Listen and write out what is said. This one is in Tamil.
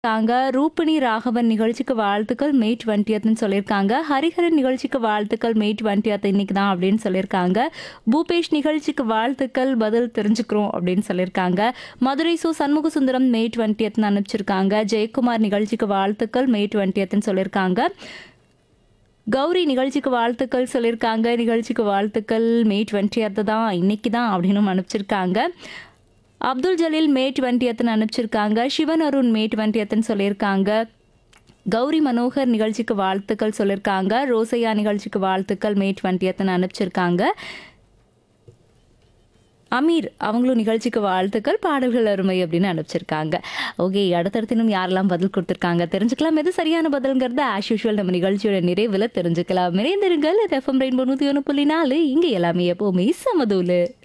தாங்க ரூபிணி ராகவன் நிகழ்ச்சிக்கு வாழ்த்துக்கள் மே டுவெண்ட்டியத்னு சொல்லியிருக்காங்க ஹரிஹரன் நிகழ்ச்சிக்கு வாழ்த்துக்கள் மே டுவெண்ட்டியத் இன்னைக்கு தான் அப்படின்னு சொல்லியிருக்காங்க பூபேஷ் நிகழ்ச்சிக்கு வாழ்த்துக்கள் பதில் தெரிஞ்சுக்கிறோம் அப்படின்னு சொல்லியிருக்காங்க மதுரை சு சண்முக சுந்தரம் மே டுவெண்ட்டியத்னு அனுப்பிச்சிருக்காங்க ஜெயக்குமார் நிகழ்ச்சிக்கு வாழ்த்துக்கள் மே டுவெண்ட்டியத்னு சொல்லியிருக்காங்க கௌரி நிகழ்ச்சிக்கு வாழ்த்துக்கள் சொல்லியிருக்காங்க நிகழ்ச்சிக்கு வாழ்த்துக்கள் மே டுவெண்ட்டியத்து தான் இன்னைக்கு தான் அப்படின்னு அனுப்பிச்சிருக்காங்க அப்துல் ஜலீல் மே டுவெண்ட்டியத்துன்னு அனுப்பிச்சிருக்காங்க சிவன் அருண் மே டுவெண்ட்டியத்துன்னு சொல்லியிருக்காங்க கௌரி மனோகர் நிகழ்ச்சிக்கு வாழ்த்துக்கள் சொல்லியிருக்காங்க ரோசையா நிகழ்ச்சிக்கு வாழ்த்துக்கள் மே டுவெண்ட்டியத்துன்னு அனுப்பிச்சிருக்காங்க அமீர் அவங்களும் நிகழ்ச்சிக்கு வாழ்த்துக்கள் பாடல்கள் அருமை அப்படின்னு அனுப்பிச்சிருக்காங்க ஓகே அடுத்தடுத்து இன்னும் யாரெல்லாம் பதில் கொடுத்துருக்காங்க தெரிஞ்சுக்கலாம் எது சரியான பதில்ங்கிறத ஆஸ் யூஷுவல் நம்ம நிகழ்ச்சியோட நிறைவில் தெரிஞ்சுக்கலாம் நிறைந்திருங்கள் எஃப்எம் ரெயின்போ நூற்றி ஒன்று புள்ளி நாலு இங்கே எல்லாமே எப்போவுமே சமதூலு